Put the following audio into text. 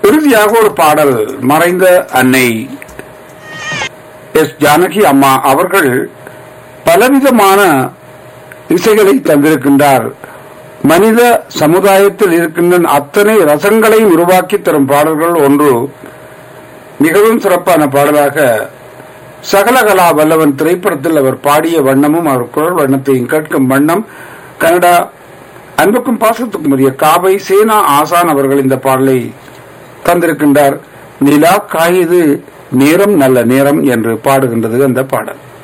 இறுதியாக ஒரு பாடல் மறைந்த அன்னை எஸ் ஜானகி அம்மா அவர்கள் பலவிதமான இசைகளை தந்திருக்கின்றார் மனித சமுதாயத்தில் இருக்கின்ற அத்தனை ரசங்களையும் உருவாக்கி தரும் பாடல்கள் ஒன்று மிகவும் சிறப்பான பாடலாக சகலகலா வல்லவன் திரைப்படத்தில் அவர் பாடிய வண்ணமும் அவர் குரல் வண்ணத்தையும் கேட்கும் வண்ணம் கனடா அன்புக்கும் பாசத்துக்கும் உரிய காவை சேனா ஆசான் அவர்கள் இந்த பாடலை தந்திருக்கின்றார் நிலா காயுது நேரம் நல்ல நேரம் என்று பாடுகின்றது அந்த பாடல்